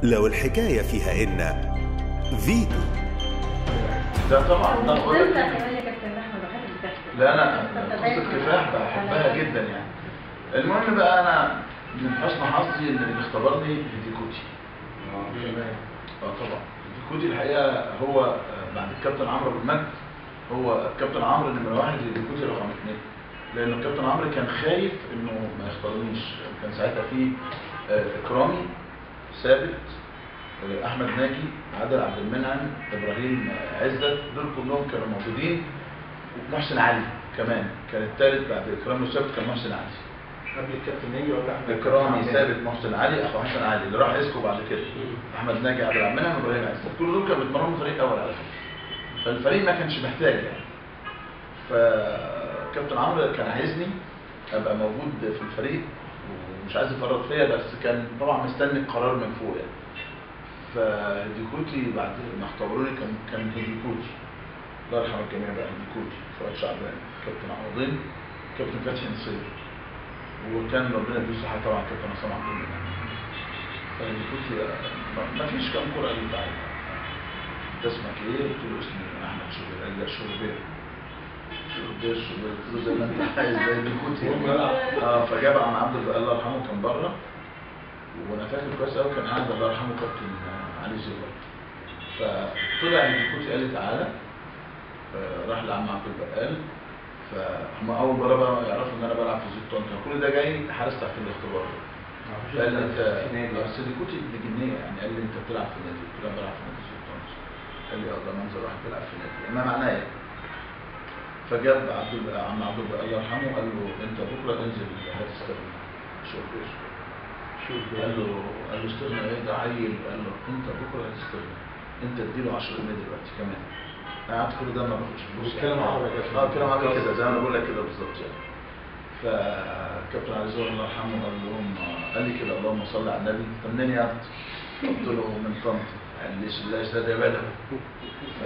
لو الحكاية فيها إن فيتو ده طبعا ده بقول انت لك كمان يا كابتن احمد وحد الكابتن لا انا قصه كفاح بحبها جدا يعني المهم بقى انا من حسن حظي ان اللي اختبرني هيديكوتي اه طبعا هيديكوتي الحقيقه هو آه، بعد الكابتن عمرو ابو المجد هو الكابتن عمرو نمره واحد هيديكوتي رقم اثنين لان الكابتن عمرو كان خايف انه ما يختارنيش كان ساعتها في آه، اكرامي ثابت آه، احمد ناجي عادل عبد المنعم ابراهيم آه، عزت دول كلهم كانوا موجودين ومحسن علي كمان كان الثالث بعد اكرامي وثابت كان محسن علي قبل الكابتن ناجي ولا احمد اكرامي ثابت محسن علي اخو حسن علي اللي راح اسكو بعد كده احمد ناجي عبد المنعم ابراهيم عزت كل دول كانوا بيتمرنوا فريق اول على فكره فالفريق ما كانش محتاج يعني فكابتن عمرو كان عايزني ابقى موجود في الفريق ومش عايز يفرط فيا بس كان طبعا مستني القرار من فوق يعني فهيديكوتي بعد ما اختبروني كان كان هيديكوتي الله يرحم الجميع بقى هيديكوتي فؤاد شعبان كابتن عوضين كابتن فتحي نصير وكان ربنا يديه الصحة طبعا كابتن عصام عبد المنعم فهيديكوتي ما- ما فيش كام كرة اللي بعد انت اسمك ايه؟ قلت له اسمي احمد شوبير قال لي شوبير شوبير شوبير قلت له زي ما انت عايز زي هيديكوتي يعني. اه فجاب عم عبد الباقي الله يرحمه كان بره وانا فاكر كويس قوي كان قاعد الله يرحمه كابتن آه، علي زبر فطلع هيديكوتي قال لي تعالى آه، راح لعم عبد البقال فهم اول مره بقى يعرفوا ان انا بلعب في زيت طنطا كل ده جاي حارس تحت الاختبار قال لي انت بس هيديكوتي ابن جنيه يعني قال لي انت بتلعب في نادي قلت له انا بلعب في نادي زيت طنطا قال لي اه ده منظر واحد بيلعب في نادي ما معناه يعني فجاب عبد ال- عم عبد البقال الله يرحمه قال له انت بكره انزل هتستلم شوف ايش قال له قال له استلم ايه ده عيل قال له انت بكره هتستلم انت اديله 10 جنيه دلوقتي كمان انا قعدت كل ده ما باخدش فلوس بيتكلم عربي يا كابتن. اه بيتكلم عربي كده زي ما انا بقول لك كده بالظبط يعني فكابتن علي زهر الله يرحمه قال لهم قال لي كده اللهم صل على النبي طب منين يا عبد؟ قلت له من طنطا قال لي لا يسعد يا بلد ف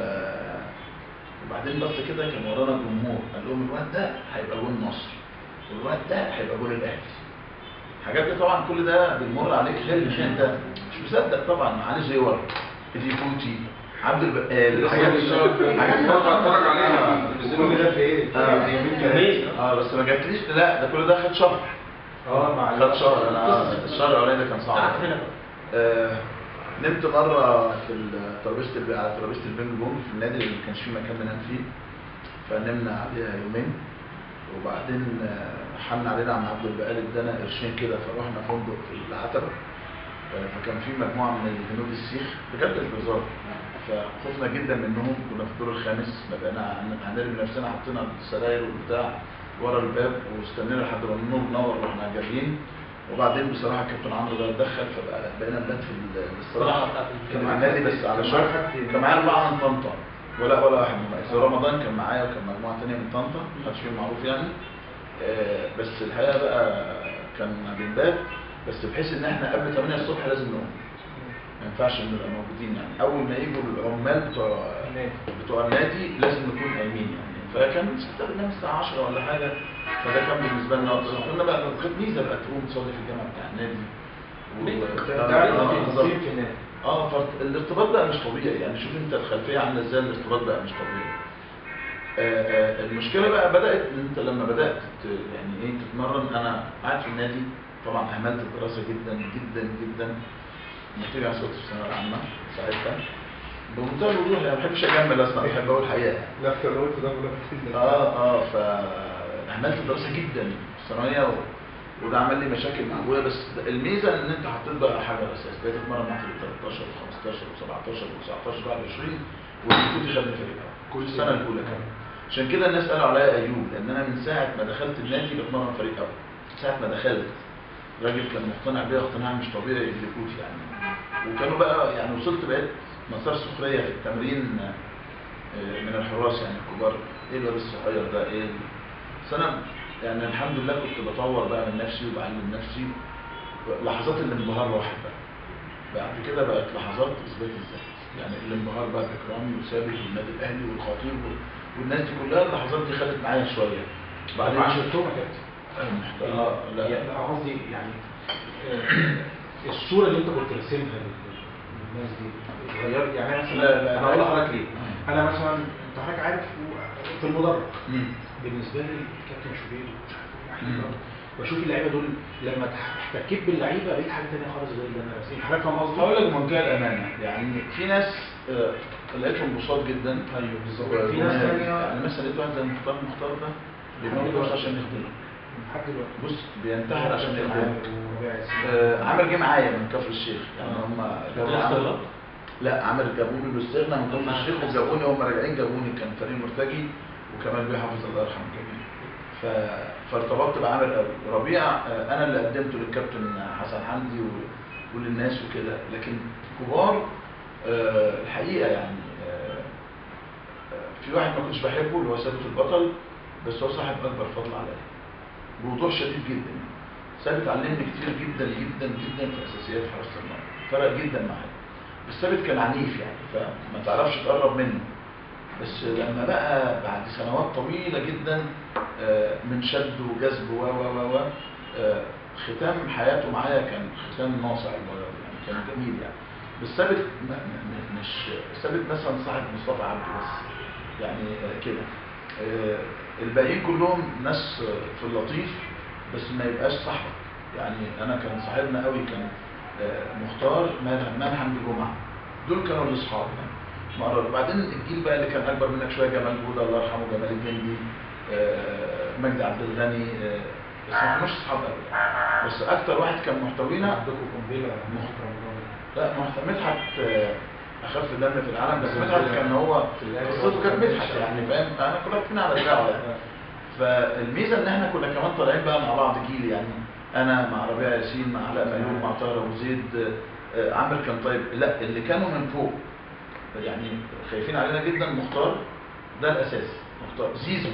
وبعدين بس كده كان ورانا جمهور قال لهم الواد ده هيبقى جول مصر والواد ده هيبقى جول الاهلي حاجات دي طبعا كل ده بيمر عليك غير ان انت مش مصدق طبعا علي زيور ديفوتي عبد البقال حاجات حاجات اتفرج عليها كل ده في ايه؟ اه يومين ثلاثه اه بس ما جاتليش لا ده كل ده خد شهر اه مع خد شهر انا الشهر الاولاني ده كان صعب قعدت فين بقى؟ آه، نمت مره في ال- ترابيزه الب- على ترابيزه البينج بونج في النادي اللي ما كانش فيه مكان ننام فيه فنمنا عليها يومين وبعدين آه، حن علينا عم عبد البقال ادانا قرشين كده فروحنا فندق في العتبه آه، فكان في مجموعه من الهنود السيخ بجد مش بهزار فخفنا جدا منهم كنا في الدور الخامس بدأنا هن- هنرمي نفسنا حطينا السراير والبتاع ورا الباب واستنينا لحد ما النور نور واحنا جاريين وبعدين بصراحه كابتن عمرو ده اتدخل فبقينا نبات في ال- الاستراحه كان مع النادي بس على شرط كان معايا اربعه من طنطا ولا ولا واحد مميز رمضان كان معايا وكان مجموعه ثانيه من طنطا محدش فيهم معروف يعني آه، بس الحقيقه بقى كان بنبات بس بحيث ان احنا قبل 8 الصبح لازم نقوم ما ينفعش نبقى موجودين يعني اول ما يجوا العمال بتوع بتوع النادي لازم نكون قايمين يعني فكان ستة بننام الساعة 10 ولا حاجة فده كان بالنسبة لنا وقت كنا بقى كانت ميزة بقى تقوم تصلي في الجامع بتاع النادي و- انت عارف آه، في بالظبط. تصير في النادي اه فالارتباط بقى مش طبيعي يعني شوف انت الخلفيه عامله ازاي الارتباط بقى مش طبيعي آه، آه، المشكله بقى بدات ان انت لما بدات ت- يعني ايه تتمرن انا قاعد في النادي طبعا اهملت الدراسه جدا جدا جدا نتيجه عن صوت في الثانويه العامه ساعتها بمنتهى الوضوح يعني ما بحبش اجمل اصلا بحب اقول الحقيقه يعني. لفت الروت ده ولا اه اه فعملت دراسه جدا في الثانويه و... وده عمل لي مشاكل مع ابويا بس الميزه ان انت حطيت بقى حاجه اساس بقيت اتمرن مع فريق 13 و15 و17 و19 بعد 20 والكوتي خدني فريق أول. كل السنه الاولى كمان عشان كده الناس قالوا عليا ايوب لان انا من ساعه ما دخلت النادي بتمرن فريق اول ساعه ما دخلت الراجل كان مقتنع بيا اقتناع مش طبيعي الكوتي يعني وكانوا بقى يعني وصلت بقيت مسار سخريه في التمرين آه، من الحراس يعني الكبار ايه الواد الصغير ده ايه بس انا يعني الحمد لله كنت بطور بقى من نفسي وبعلم نفسي لحظات الانبهار راحت بقى بعد كده بقت لحظات اثبات الذات يعني الانبهار بقى باكرامي وثابت والنادي الاهلي والخطيب وال- والناس دي كلها اللحظات دي خدت معايا شويه بعدين عشرتهم يا كابتن أنا محتاج- اه لا يعني لا قصدي يعني آه، الصوره اللي انت كنت راسمها الناس دي اتغيرت يعني أنا مثلا لا، لا، انا اقول لا. لحضرتك ليه انا مثلا انت حضرتك عارف و- في المدرج مم. بالنسبه لي كابتن شوبير ومش عارف ايه مم. وحيد بشوف اللعيبه دول لما احتكيت باللعيبه بقيت حاجه ثانيه خالص غير اللي انا راسمين حضرتك فاهم قصدي؟ هقول لك بمنتهى الامانه يعني في ناس آه، لقيتهم بساط جدا ايوه بالظبط و- في ناس وما- ثانيه يعني مثلا لقيت واحد زي مختار مختار ده بيموت عشان يخدمه لحد دلوقتي بص بينتحر عشان يخدمه وربيع ياسين. آه، عمل جه معايا من كفر الشيخ يعني آه. هم جابوا جابوا عمل- عمل لا عمل جابوني باستغنى من كفر الشيخ وجابوني وهم راجعين جابوني كان فريق مرتجي وكمال بيه حافظ الله يرحمه جميل ف... فارتبطت بعامر قوي ربيع آه، انا اللي قدمته للكابتن حسن حمدي و... وللناس وكده لكن كبار آه، الحقيقه يعني آه، آه، في واحد ما كنتش بحبه اللي هو ثابت البطل بس هو صاحب اكبر فضل عليا بوضوح شديد جدا يعني ثابت علمني كتير جدا جدا جدا في اساسيات حراسه المرمى فرق جدا معايا بس ثابت كان عنيف يعني فما تعرفش تقرب منه بس لما بقى بعد سنوات طويله جدا آه، من شد وجذب و و و و آه، ختام حياته معايا كان ختام ناصع المرة دي، يعني كان جميل يعني بس ثابت م- م- مش ثابت مثلا صاحب مصطفى عبده بس يعني آه، كده آه، الباقيين كلهم ناس آه، في اللطيف بس ما يبقاش صاحبك يعني انا كان صاحبنا قوي كان آه، مختار مان حمدي جمعه دول كانوا الاصحاب يعني مرة وبعدين الجيل بقى اللي كان اكبر منك شويه جمال جوده الله يرحمه جمال الجندي آه، مجدي عبد الغني آه، بس ما كانوش اصحاب قوي يعني. بس اكتر واحد كان محتوينا عندكم قنبله مخ رمضان لا مح- مدحت آه، اخف دم في العالم بس مدحت كان هو في الآخر قصته كانت هو مدحت كان يعني فاهم انا كنا فينا على دراعه يعني فالميزه ان احنا كنا كمان طالعين بقى مع بعض جيل يعني انا مع ربيع ياسين مع علاء ميمون مع طاهر ابو زيد آه، عامر كان طيب لا اللي كانوا من فوق يعني خايفين علينا جدا مختار ده الاساس مختار زيزو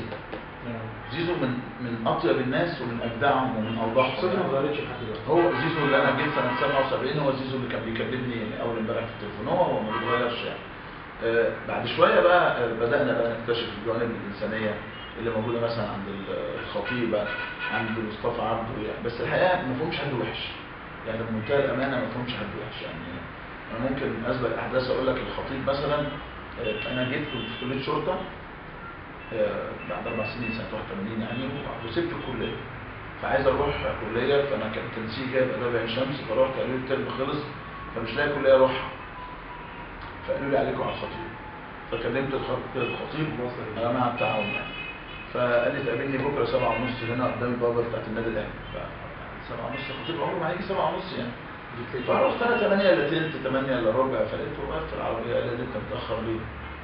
زيزو من من اطيب الناس ومن اجدعهم ومن اوضحهم شخصيته ما يعني. اتغيرتش لحد دلوقتي هو زيزو اللي انا جيت سنه 77 هو زيزو اللي كان بيكلمني اول امبارح في التليفون هو هو ما بيتغيرش يعني آه، بعد شويه بقى آه، بدانا بقى نكتشف الجوانب الانسانيه اللي موجوده مثلا عند ال- الخطيبه عند مصطفى عبده يعني بس الحقيقه ما فيهمش حد وحش يعني بمنتهى الامانه ما فيهمش حد وحش يعني انا ممكن اسبق احداث اقول لك الخطيب مثلا آه، انا جيت كنت في كليه شرطه آه، بعد اربع سنين سنه 81 يعني وسبت الكليه فعايز اروح كليه فانا كان تنسيق جايب اداب عين شمس فرحت قالوا لي الترم خلص فمش لاقي كليه اروحها فقالوا لي عليكم على الخطيب فكلمت الخ- الخطيب انا مع التعاون يعني فقال لي تقابلني بكره سبعة ونص هنا قدام البابا بتاعت النادي الاهلي ف سبعة ونص الخطيب عمره ما هيجي سبعة ونص يعني فرحت انا 8 الا تلت 8 الا ربع فلقيته واقف في العربيه قال لي انت متاخر ليه؟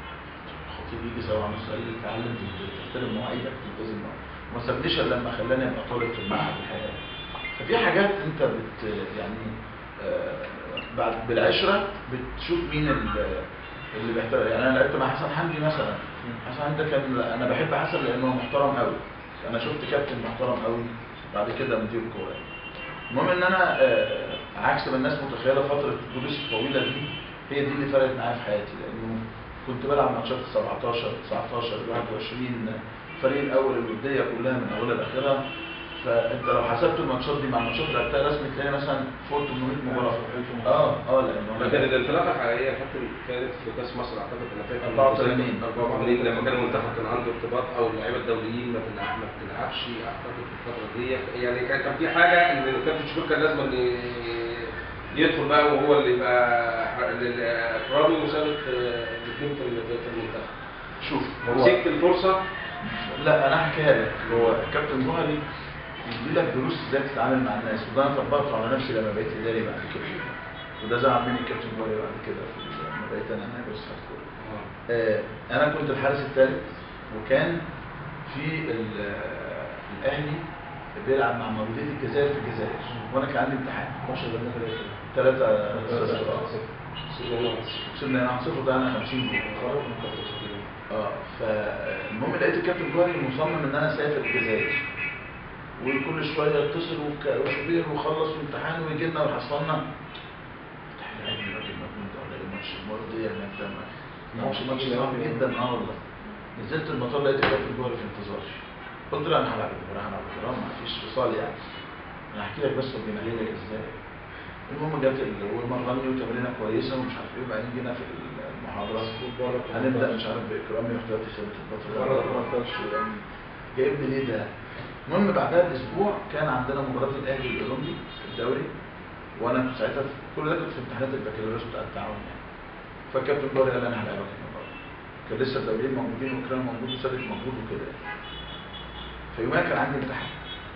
الخطيب يجي سبعة ونص قال لي اتعلم تحترم مواعيدك تلتزم مواعيدك وما سابنيش الا لما خلاني ابقى طالب في المعهد الحقيقه ففي حاجات انت بت يعني آه، بعد بالعشره بتشوف مين ال- اللي بيحترم يعني انا لعبت مع حسن حمدي مثلا حسن حمدي ده كان انا بحب حسن لانه محترم قوي انا شفت كابتن محترم قوي بعد كده مدير كوره المهم ان انا آه، عكس ما الناس متخيله فتره الدروس الطويله دي هي دي اللي فرقت معايا في حياتي لانه كنت بلعب ماتشات 17 19 21 الفريق الاول الوديه كلها من اولها لاخرها فانت لو حسبت الماتشات دي مع الماتشات اللي لعبتها رسمي تلاقي مثلا فوق 800 مباراه اه اه لانه أنا- لكن الانطلاقه الحقيقيه يا كابتن كانت في كاس مصر اعتقد انا فاكر 84. 84 لما كان المنتخب كان عنده ارتباط او اللعيبه الدوليين ما بتلعب ما بتلعبش اعتقد في الفتره دي يعني كان كان في حاجه ان الكابتن شكور كان لازم إن يدخل بقى وهو اللي يبقى الاكرامي وثابت الاثنين في في المنتخب شوف هو مسكت الفرصه لا انا هحكيها لك هو الكابتن جوهري يدي لك دروس ازاي تتعامل مع الناس وده انا طبقته على نفسي لما بقيت اداري بعد كده وده زعل مني الكابتن جوهري بعد كده في ال- لما بقيت انا نائب رئيس الكوره آه، انا كنت الحارس الثالث وكان في ال- آه، الاهلي بيلعب مع مولوديه الجزائر في الجزائر وانا كان عندي امتحان 12 ده ثلاثة سيبنا وصلنا هنا 1 ده انا 50 جول خرج من كابتن شوبير اه فالمهم لقيت الكابتن جوهري مصمم ان انا اسافر الجزائر وكل شويه يتصل وك- وشوبير وخلص امتحان ويجي لنا ويحصلنا يعني الراجل مجنون ده ولا ايه ماتش المره دي هناك ده ما- ماتش ماتش صعب جدا اه والله نزلت المطار لقيت الكابتن جوهري في انتظاري قلت له انا هلعب الكوره هلعب الكوره ما فيش فصال يعني انا هحكي لك بس هو بيمهلك ازاي المهم جت ال- ومرني وتمرينه كويسه ومش عارف ايه وبعدين جينا في المحاضره هنبدا مش عارف باكرامي واختيارات ثابت البطل ما اقدرش يعني جايبني ليه ده؟ المهم بعدها باسبوع كان عندنا مباراه الاهلي الاولمبي في الدوري وانا كنت ساعتها في كل ده كنت في امتحانات البكالوريوس بتاع التعاون يعني فالكابتن طارق قال انا هلاعبك المباراه كان لسه الدوريين موجودين وكرام موجود وثابت موجود وكده يعني. فيومها كان عندي امتحان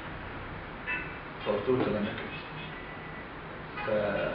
فقلت له تمام يا كابتن ف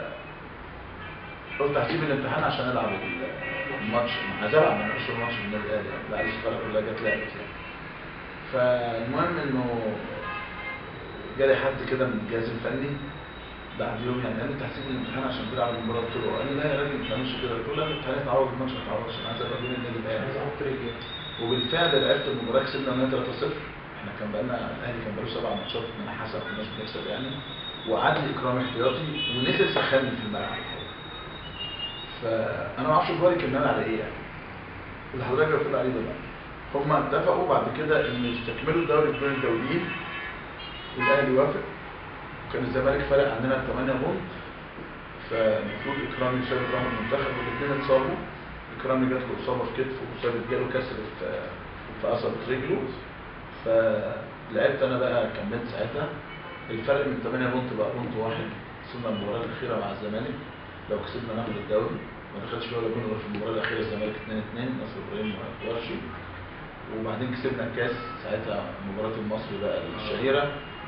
قلت هسيب الامتحان عشان العب ال- الماتش عايز العب انا مش الماتش في النادي الاهلي يعني بعد الصفاره كلها جت لعبت يعني فالمهم انه جالي حد كده من الجهاز الفني بعد يوم يعني قال لي انت هتسيب الامتحان عشان تلعب المباراه قلت له قال لي لا يا راجل ما تعملش كده قلت له لا الامتحان تعوض الماتش ما تعوضش انا عايز ابقى بين النادي عايز الاهلي احط رجلي وبالفعل لعبت المباراه كسبنا من 3 0 احنا كان بقالنا الاهلي كان بقاله سبع ماتشات من حسب كناش بنكسب يعني وعاد لي اكرام احتياطي ونزل سخني في الملعب الحقيقة. فانا ما اعرفش الجواري كان ناوي على ايه يعني اللي حضرتك بتقول عليه ده بقى هم اتفقوا بعد كده ان يستكملوا الدوري بين الدوليين والاهلي وافق كان الزمالك فارق عندنا ب 8 بونت فالمفروض اكرامي وثابت راحوا المنتخب والاثنين اتصابوا اكرامي جات له اصابه في كتفه وثابت جاله كسر في في قصبة رجله فلعبت انا بقى كملت ساعتها الفرق من 8 بونت بقى بونت واحد وصلنا المباراه الاخيره مع الزمالك لو كسبنا ناخد الدوري ما دخلش فيه ولا جون غير في المباراه الاخيره الزمالك 2 2 نصر ابراهيم وورشي وبعدين كسبنا الكاس ساعتها مباراه المصري بقى الشهيره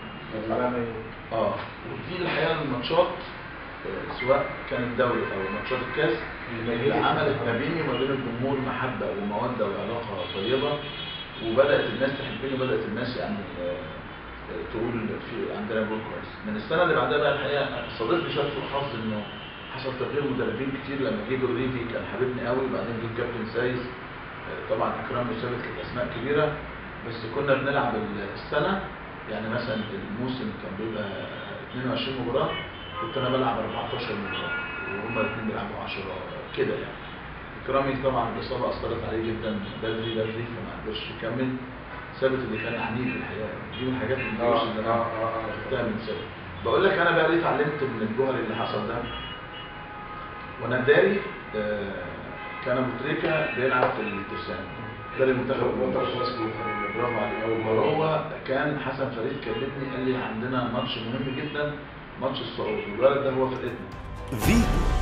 اه ودي الحقيقه الماتشات آه، سواء كان الدوري او ماتشات الكاس اللي عملت ما بيني وما بين الجمهور محبه وموده وعلاقه طيبه وبدات الناس تحبني وبدات الناس يعني آه، آه، تقول في عندنا جول كويس من السنه اللي بعدها بقى الحقيقه صادفني شويه سوء حظ انه حصل تغيير مدربين كتير لما جه دوريفي كان حبيبني قوي وبعدين جه كابتن سايس آه، طبعا اكرام وثابت كانت اسماء كبيره بس كنا بنلعب السنه يعني مثلا الموسم كان بيبقى 22 مباراه كنت انا بلعب 14 مباراه وهما الاثنين بيلعبوا 10 كده يعني اكرامي طبعا الاصابه اثرت عليه جدا بدري بدري فما قدرش يكمل ثابت اللي كان عنيد الحقيقه دي من الحاجات اللي اه مش اللي اه انا اه خدتها من ثابت بقول لك انا بقى ليه اتعلمت من الجوهر اللي حصل ده وانا داري آه، كان ابو تريكه بيلعب في الترسانه ده المنتخب المصري. برافو عليك اول مره هو كان حسن فريد كلمني قال لي عندنا ماتش مهم جدا ماتش الصعود والولد ده هو فرقتنا فيتو